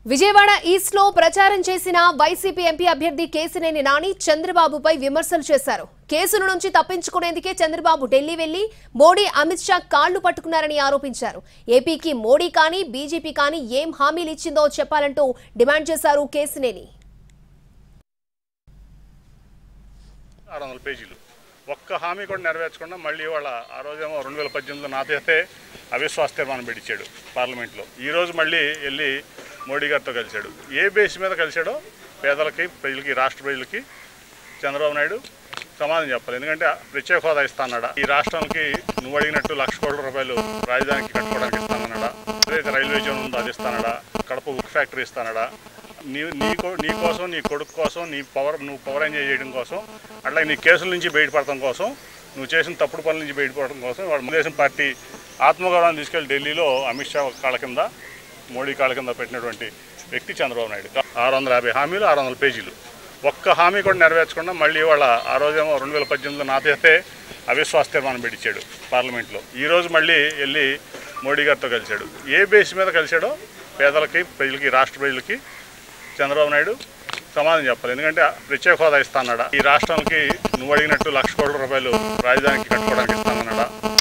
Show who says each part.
Speaker 1: Vijayawada east లో ప్రచారం చేసిన వైసీపీ ఎంపీ అభ్యర్థి కేసినేని నాని చంద్రబాబుపై విమర్శలు చేశారు కేసుల నుంచి తప్పించుకునేందుకే చంద్రబాబు ఢిల్లీ వెళ్లి మోడీ అమిత్ షా కాళ్లు పట్టుకున్నారని ఆరోపించారు ఏపీకి మోడీ కానీ బీజేపీ కానీ ఏం హామీలు ఇచ్చిందో చెప్పాలంటూ డిమాండ్ చేశారు కేసినేని
Speaker 2: ఆరు వందల పేజీలు ఒక్క హామీ కూడా నెరవేర్చకుండా మళ్ళీ వాళ్ళ ఆ రోజేమో రెండు వేల పద్దెనిమిదిలో నాతైతే అవిశ్వాస తీర్మానం పెట్టించాడు పార్లమెంట్లో ఈ రోజు మళ్ళీ వెళ్ళి మోడీ గారితో కలిశాడు ఏ బేస్ మీద కలిశాడో పేదలకి ప్రజలకి రాష్ట్ర ప్రజలకి చంద్రబాబు నాయుడు సమాధానం చెప్పాలి ఎందుకంటే ప్రత్యేక హోదా ఇస్తానడా ఈ రాష్ట్రానికి నువ్వు అడిగినట్టు లక్ష కోట్ల రూపాయలు రాజధానికి కట్టుకోవడానికి ఇస్తానన్నాడా ఏదైతే రైల్వే జోన్ ఉందో అది ఇస్తానడా కడప ఉక్ ఫ్యాక్టరీ ఇస్తానడా నీ నీ కో- నీ కోసం నీ కొడుకు కోసం నీ పవర్ నువ్వు పవర్ ఎంజాయ్ చేయడం కోసం అట్లాగే నీ కేసుల నుంచి బయటపడటం కోసం నువ్వు చేసిన తప్పుడు పనుల నుంచి బయటపడటం కోసం వాడు తెలుగుదేశం పార్టీ ఆత్మగౌరవాన్ని తీసుకెళ్లి ఢిల్లీలో అమిత్ షా కాళ్ళ కింద మోడీ కాళ్ళ కింద పెట్టినటువంటి వ్యక్తి చంద్రబాబు నాయుడు ఆరు వందల యాభై హామీలు ఆరు వందల పేజీలు ఒక్క హామీ కూడా నెరవేర్చకుండా మళ్ళీ వాళ్ళ ఆ రోజేమో రెండు వేల పద్దెనిమిదిలో నాతైతే అవిశ్వాస తీర్మానం పెట్టించాడు పార్లమెంట్లో ఈ రోజు మళ్ళీ వెళ్ళి మోడీ గారితో కలిశాడు ఏ బేస్ మీద కలిశాడో పేదలకి ప్రజలకి రాష్ట్ర ప్రజలకి చంద్రబాబు నాయుడు సమాధానం చెప్పాలి ఎందుకంటే ప్రత్యేక హోదా ఇస్తానడా ఈ రాష్ట్రానికి నువ్వు అడిగినట్టు లక్ష కోట్ల రూపాయలు రాజధానికి కట్టుకోవడానికి ఇస్తానన్నాడా